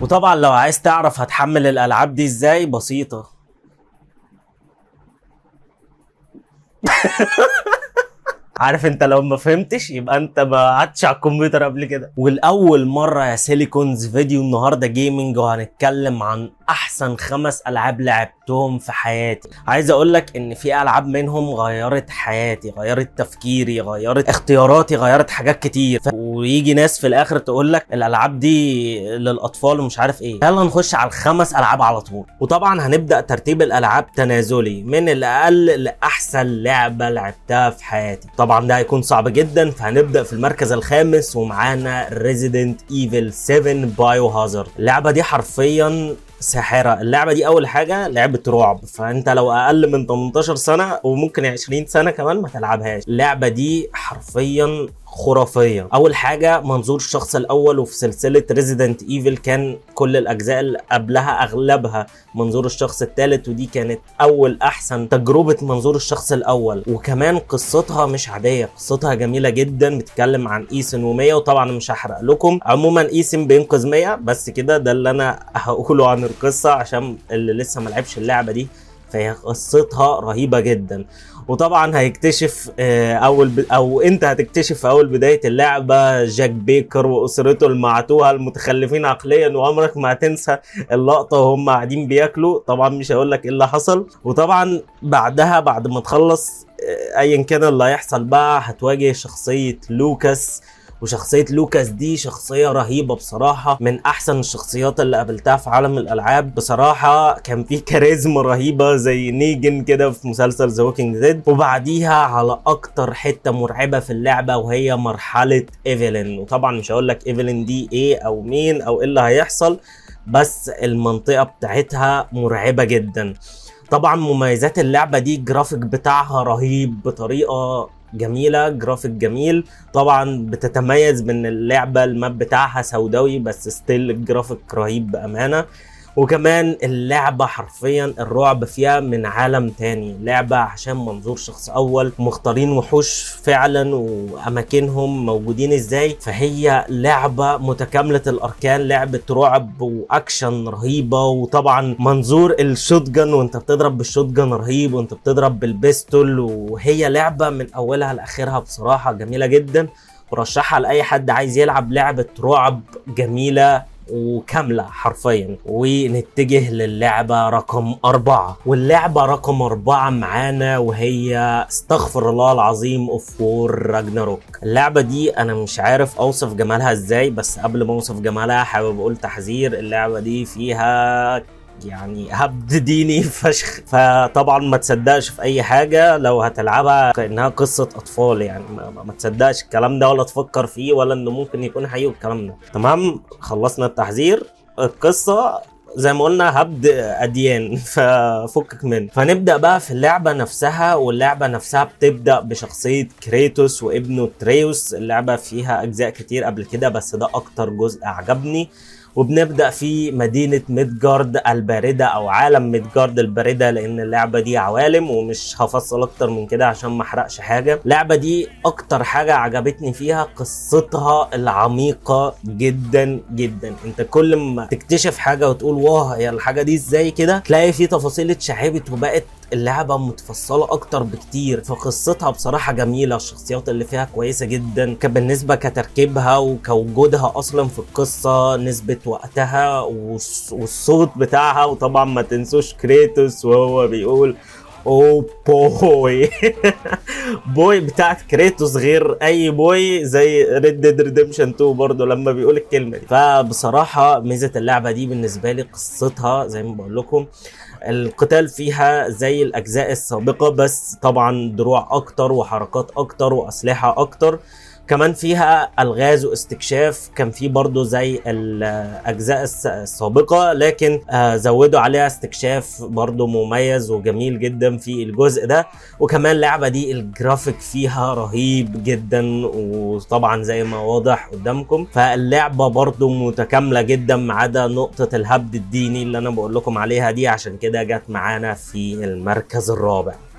وطبعا لو عايز تعرف هتحمل الالعاب دي ازاي بسيطه عارف انت لو ما فهمتش يبقى انت ما قعدتش على الكمبيوتر قبل كده والاول مره يا سيليكونز فيديو النهارده جيمنج وهنتكلم عن احسن خمس العاب لعبتهم في حياتي عايز اقول لك ان في العاب منهم غيرت حياتي غيرت تفكيري غيرت اختياراتي غيرت حاجات كتير ف... ويجي ناس في الاخر تقول لك الالعاب دي للاطفال ومش عارف ايه يلا نخش على الخمس العاب على طول وطبعا هنبدا ترتيب الالعاب تنازلي من الاقل لاحسن لعبه لعبتها في حياتي طبعا ده هيكون صعب جدا فهنبدا في المركز الخامس ومعانا ريزيدنت ايفل 7 بايو هازارد اللعبه دي حرفيا ساحرة اللعبة دي أول حاجة لعبة رعب فأنت لو أقل من 18 سنة وممكن 20 سنة كمان ما تلعبهاش اللعبة دي حرفيا خرافية أول حاجة منظور الشخص الأول وفي سلسلة ريزيدنت ايفل كان كل الأجزاء اللي قبلها أغلبها منظور الشخص الثالث ودي كانت أول أحسن تجربة منظور الشخص الأول وكمان قصتها مش عادية قصتها جميلة جدا بتتكلم عن ايسن ومية وطبعا مش هحرق لكم عموما ايسن بينقذ مية بس كده ده اللي أنا هقوله عن القصة عشان اللي لسه ما لعبش اللعبة دي فهي قصتها رهيبة جدا وطبعا هيكتشف اول ب... او انت هتكتشف في اول بدايه اللعبه جاك بيكر واسرته المعتوهه المتخلفين عقليا وعمرك ما هتنسى اللقطه وهم قاعدين بياكلوا طبعا مش هقول لك ايه اللي حصل وطبعا بعدها بعد ما تخلص ايا كان اللي هيحصل بقى هتواجه شخصيه لوكاس وشخصية لوكاس دي شخصية رهيبة بصراحة من أحسن الشخصيات اللي قابلتها في عالم الألعاب بصراحة كان في كاريزما رهيبة زي نيجن كده في مسلسل ذا ووكينج ديد وبعديها على أكتر حتة مرعبة في اللعبة وهي مرحلة إيفلين وطبعا مش هقول لك إيفلين دي إيه أو مين أو إيه اللي هيحصل بس المنطقة بتاعتها مرعبة جدا طبعا مميزات اللعبة دي الجرافيك بتاعها رهيب بطريقة جميله جرافيك جميل طبعا بتتميز من اللعبه الماب بتاعها سوداوي بس ستيل الجرافيك رهيب بامانه وكمان اللعبة حرفيا الرعب فيها من عالم تاني لعبة عشان منظور شخص أول مختارين وحوش فعلا وأماكنهم موجودين إزاي فهي لعبة متكاملة الأركان لعبة رعب وأكشن رهيبة وطبعا منظور الشوتجن وأنت بتضرب بالشوتجن رهيب وأنت بتضرب بالبيستول وهي لعبة من أولها لآخرها بصراحة جميلة جدا ورشحها لأي حد عايز يلعب لعبة رعب جميلة وكاملة حرفيا ونتجه للعبة رقم أربعة واللعبة رقم أربعة معانا وهي استغفر الله العظيم اوف وور راجناروك اللعبة دي أنا مش عارف أوصف جمالها إزاي بس قبل ما أوصف جمالها حابب أقول تحذير اللعبة دي فيها يعني هبد ديني فشخ فطبعا ما تصدقش في اي حاجه لو هتلعبها كانها قصه اطفال يعني ما, ما تصدقش الكلام ده ولا تفكر فيه ولا انه ممكن يكون حقيقي والكلام ده تمام خلصنا التحذير القصه زي ما قلنا هبد اديان ففكك منه فنبدا بقى في اللعبه نفسها واللعبه نفسها بتبدا بشخصيه كريتوس وابنه تريوس اللعبه فيها اجزاء كتير قبل كده بس ده اكتر جزء عجبني وبنبدا في مدينه ميدجارد البارده او عالم ميدجارد البارده لان اللعبه دي عوالم ومش هفصل اكتر من كده عشان ما احرقش حاجه اللعبه دي اكتر حاجه عجبتني فيها قصتها العميقه جدا جدا انت كل ما تكتشف حاجه وتقول واه هي الحاجه دي ازاي كده تلاقي في تفاصيل اتشعبت وبقت اللعبة متفصلة أكتر بكتير فقصتها بصراحة جميلة الشخصيات اللي فيها كويسة جدا بالنسبة كتركيبها وكوجودها أصلا في القصة نسبة وقتها والصوت بتاعها وطبعا ما تنسوش كريتوس وهو بيقول او بوي بوي بتاعت كريتوس غير اي بوي زي ريد ديد ريديمشن 2 برضه لما بيقول الكلمه دي فبصراحه ميزه اللعبه دي بالنسبه لي قصتها زي ما بقول لكم القتال فيها زي الاجزاء السابقه بس طبعا دروع اكتر وحركات اكتر واسلحه اكتر كمان فيها الغاز واستكشاف كان في برضو زي الاجزاء السابقه لكن آه زودوا عليها استكشاف برضو مميز وجميل جدا في الجزء ده وكمان اللعبه دي الجرافيك فيها رهيب جدا وطبعا زي ما واضح قدامكم فاللعبه برضو متكامله جدا ما عدا نقطه الهبد الديني اللي انا بقول لكم عليها دي عشان كده جت معانا في المركز الرابع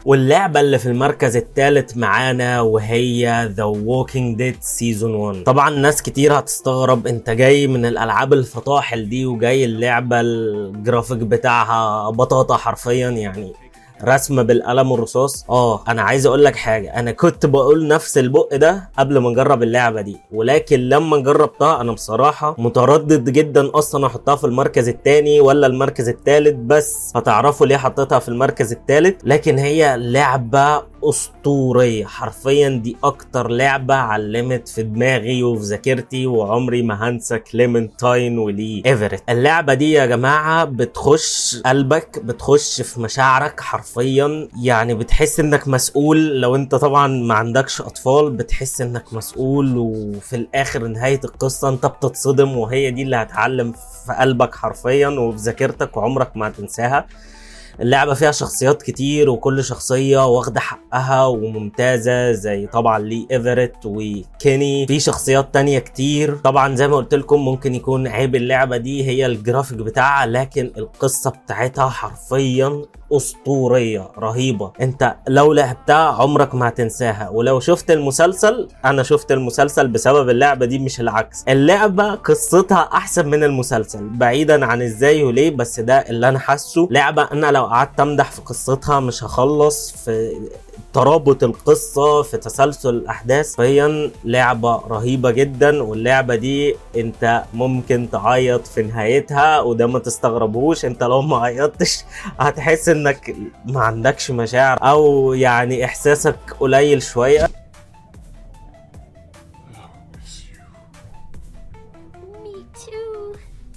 واللعبه اللي في المركز الثالث معانا وهي ذا ووكينج ديد سيزون 1 طبعا ناس كتير هتستغرب انت جاي من الالعاب الفطاحل دي وجاي اللعبه الجرافيك بتاعها بطاطا حرفيا يعني رسم بالقلم الرصاص اه انا عايز اقول لك حاجه انا كنت بقول نفس البق ده قبل ما نجرب اللعبه دي ولكن لما جربتها انا بصراحه متردد جدا اصلا احطها في المركز الثاني ولا المركز الثالث بس هتعرفوا ليه حطيتها في المركز الثالث لكن هي لعبه اسطوريه حرفيا دي اكتر لعبه علمت في دماغي وفي ذاكرتي وعمري ما هنسى كليمنتاين ولي ايفرت اللعبه دي يا جماعه بتخش قلبك بتخش في مشاعرك حرفيا يعني بتحس انك مسؤول لو انت طبعا ما عندكش اطفال بتحس انك مسؤول وفي الاخر نهايه القصه انت بتتصدم وهي دي اللي هتعلم في قلبك حرفيا وفي ذاكرتك وعمرك ما هتنساها اللعبة فيها شخصيات كتير وكل شخصية واخدة حقها وممتازة زي طبعا لي ايفرت وكيني في شخصيات تانية كتير طبعا زي ما قلت لكم ممكن يكون عيب اللعبة دي هي الجرافيك بتاعها لكن القصة بتاعتها حرفيا اسطورية رهيبة انت لو لعبتها عمرك ما هتنساها ولو شفت المسلسل انا شفت المسلسل بسبب اللعبة دي مش العكس اللعبة قصتها احسن من المسلسل بعيدا عن ازاي وليه بس ده اللي انا حاسه لعبة انا لو قعدت امدح في قصتها مش هخلص في ترابط القصة في تسلسل الأحداث فهي لعبة رهيبة جدا واللعبة دي أنت ممكن تعيط في نهايتها وده ما تستغربوش أنت لو ما عيطتش هتحس إنك ما عندكش مشاعر أو يعني إحساسك قليل شوية Me too.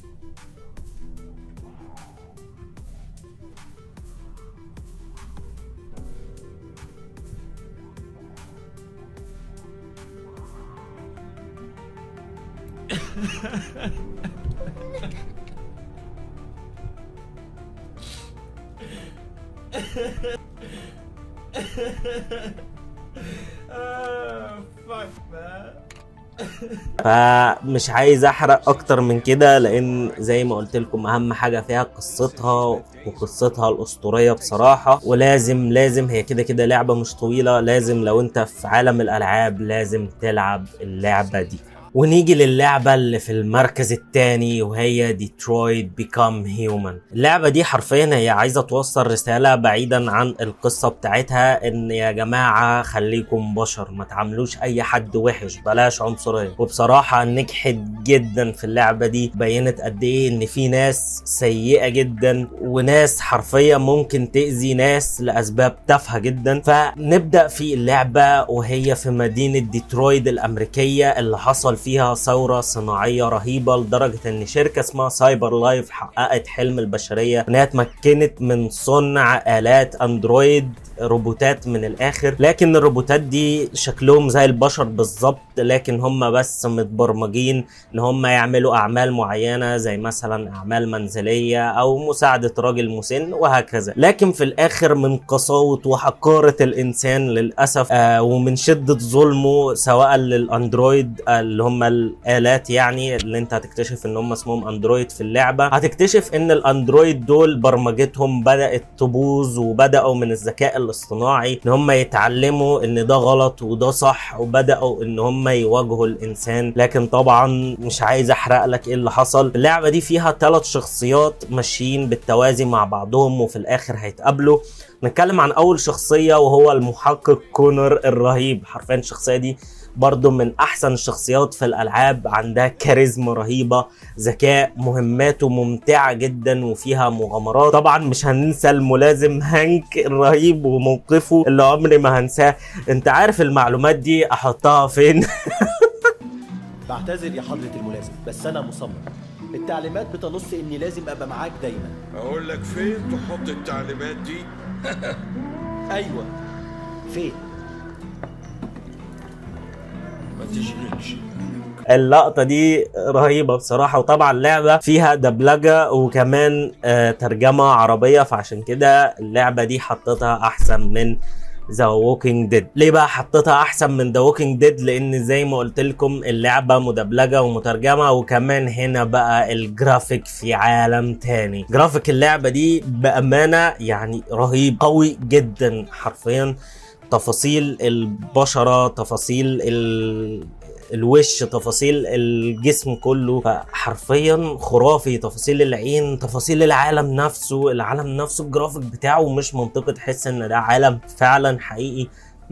فمش عايز احرق اكتر من كده لان زي ما قلت لكم اهم حاجه فيها قصتها وقصتها الاسطوريه بصراحه ولازم لازم هي كده كده لعبه مش طويله لازم لو انت في عالم الالعاب لازم تلعب اللعبه دي ونيجي للعبة اللي في المركز الثاني وهي ديترويت بيكام هيومن اللعبة دي حرفيا هي عايزة توصل رسالة بعيدا عن القصة بتاعتها ان يا جماعة خليكم بشر ما تعاملوش اي حد وحش بلاش عنصرية وبصراحة نجحت جدا في اللعبة دي بينت قد ايه ان في ناس سيئة جدا وناس حرفيا ممكن تأذي ناس لأسباب تافهة جدا فنبدأ في اللعبة وهي في مدينة ديترويت الأمريكية اللي حصل فيها ثورة صناعية رهيبة لدرجة ان شركة اسمها سايبر لايف حققت حلم البشرية انها اتمكنت من صنع آلات اندرويد روبوتات من الاخر لكن الروبوتات دي شكلهم زي البشر بالظبط لكن هم بس متبرمجين ان هم يعملوا اعمال معينه زي مثلا اعمال منزليه او مساعده راجل مسن وهكذا لكن في الاخر من قساوه وحقاره الانسان للاسف آه ومن شده ظلمه سواء للاندرويد آه اللي هم الالات يعني اللي انت هتكتشف ان هم اسمهم اندرويد في اللعبه هتكتشف ان الاندرويد دول برمجتهم بدات تبوظ وبداوا من الذكاء الاصطناعي ان هم يتعلموا ان ده غلط وده صح وبداوا ان هم يواجهوا الانسان لكن طبعا مش عايز احرق لك ايه اللي حصل اللعبه دي فيها ثلاث شخصيات ماشيين بالتوازي مع بعضهم وفي الاخر هيتقابلوا نتكلم عن اول شخصيه وهو المحقق كونر الرهيب حرفيا الشخصيه دي برضه من احسن الشخصيات في الالعاب عندها كاريزما رهيبه ذكاء مهماته ممتعه جدا وفيها مغامرات طبعا مش هننسى الملازم هانك الرهيب وموقفه اللي عمري ما هنساه انت عارف المعلومات دي احطها فين بعتذر يا حضرة الملازم بس أنا مصمم التعليمات بتنص إني لازم أبقى معاك دايما اقول لك فين تحط التعليمات دي أيوة فين؟ ما تشغلش اللقطه دي رهيبه بصراحه وطبعا اللعبه فيها دبلجه وكمان آه، ترجمه عربيه فعشان كده اللعبه دي حطيتها احسن من ذا ووكينج ديد ليه بقى حطيتها احسن من ذا ووكينج ديد لان زي ما قلت لكم اللعبه مدبلجه ومترجمه وكمان هنا بقى الجرافيك في عالم تاني جرافيك اللعبه دي بامانه يعني رهيب قوي جدا حرفيا تفاصيل البشره تفاصيل ال... الوش تفاصيل الجسم كله فحرفيا خرافي تفاصيل العين تفاصيل العالم نفسه العالم نفسه الجرافيك بتاعه مش منطقي تحس ان ده عالم فعلا حقيقي 100%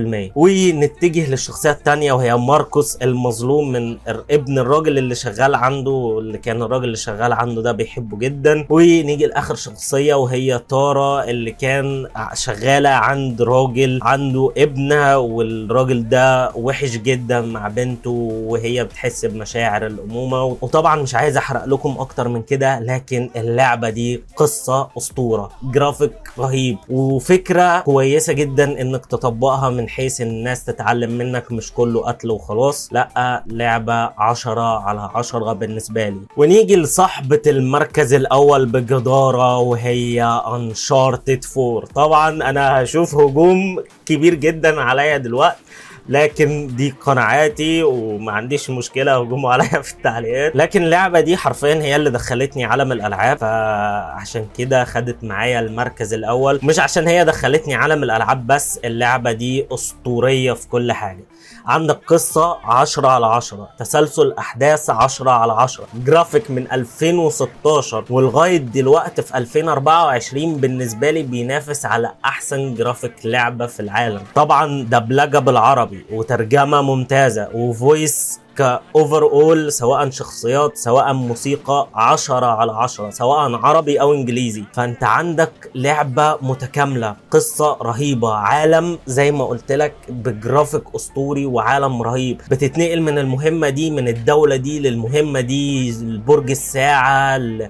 ونتجه للشخصية التانية وهي ماركوس المظلوم من ابن الراجل اللي شغال عنده اللي كان الراجل اللي شغال عنده ده بيحبه جدا ونيجي لآخر شخصية وهي تارا اللي كان شغالة عند راجل عنده ابنها والراجل ده وحش جدا مع بنته وهي بتحس بمشاعر الأمومة وطبعا مش عايز أحرق لكم أكتر من كده لكن اللعبة دي قصة أسطورة جرافيك رهيب وفكرة كويسة جدا إنك تطبق تطبقها من حيث ان الناس تتعلم منك مش كله قتل وخلاص لا لعبة عشرة على عشرة بالنسبة لي ونيجي لصاحبة المركز الاول بجدارة وهي انشارتد 4 طبعا انا هشوف هجوم كبير جدا عليا دلوقتي لكن دي قناعاتي وما عنديش مشكله هجوموا عليا في التعليقات لكن اللعبه دي حرفيا هي اللي دخلتني عالم الالعاب فعشان كده خدت معايا المركز الاول مش عشان هي دخلتني عالم الالعاب بس اللعبه دي اسطوريه في كل حاجه عندك قصة 10 على 10 تسلسل أحداث 10 على 10 جرافيك من 2016 ولغاية دلوقتي في 2024 بالنسبة لي بينافس على أحسن جرافيك لعبة في العالم طبعا دبلجة بالعربي وترجمة ممتازة وفويس كاوفر اول سواء شخصيات سواء موسيقى 10 على 10 سواء عربي او انجليزي فانت عندك لعبه متكامله قصه رهيبه عالم زي ما قلت لك بجرافيك اسطوري وعالم رهيب بتتنقل من المهمه دي من الدوله دي للمهمه دي برج الساعه اللي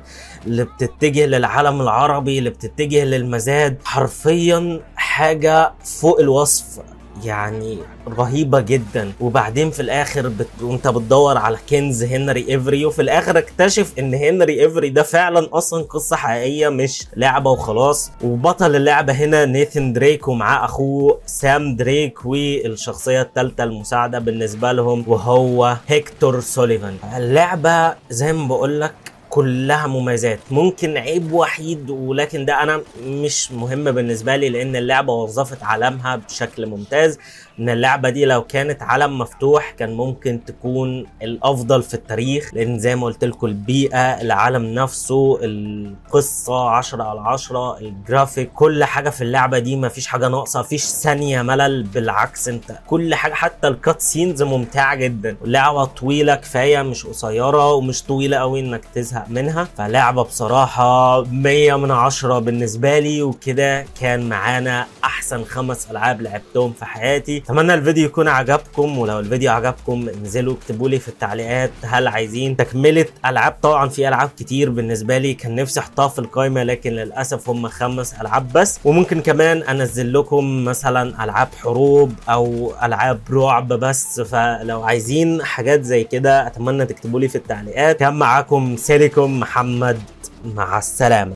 بتتجه للعالم العربي اللي بتتجه للمزاد حرفيا حاجه فوق الوصف يعني رهيبة جدا وبعدين في الاخر بت... وانت بتدور على كنز هنري ايفري وفي الاخر اكتشف ان هنري ايفري ده فعلا اصلا قصة حقيقية مش لعبة وخلاص وبطل اللعبة هنا نيثن دريك ومعاه اخوه سام دريك والشخصية الثالثة المساعدة بالنسبة لهم وهو هيكتور سوليفان اللعبة زي ما بقول لك كلها مميزات ممكن عيب وحيد ولكن ده انا مش مهم بالنسبه لي لان اللعبه وظفت عالمها بشكل ممتاز ان اللعبه دي لو كانت عالم مفتوح كان ممكن تكون الافضل في التاريخ لان زي ما قلت لكم البيئه العالم نفسه القصه 10 على 10 الجرافيك كل حاجه في اللعبه دي مفيش حاجه ناقصه مفيش ثانيه ملل بالعكس انت كل حاجه حتى الكات سينز ممتعه جدا اللعبه طويله كفايه مش قصيره ومش طويله قوي انك تزهق منها فلعبه بصراحه 100 من 10 بالنسبه لي وكده كان معانا احسن خمس العاب لعبتهم في حياتي اتمنى الفيديو يكون عجبكم ولو الفيديو عجبكم انزلوا اكتبوا لي في التعليقات هل عايزين تكمله العاب طبعا في العاب كتير بالنسبه لي كان نفسي احطها في القائمه لكن للاسف هم خمس العاب بس وممكن كمان انزل لكم مثلا العاب حروب او العاب رعب بس فلو عايزين حاجات زي كده اتمنى تكتبوا لي في التعليقات كان معاكم سيليكم محمد مع السلامه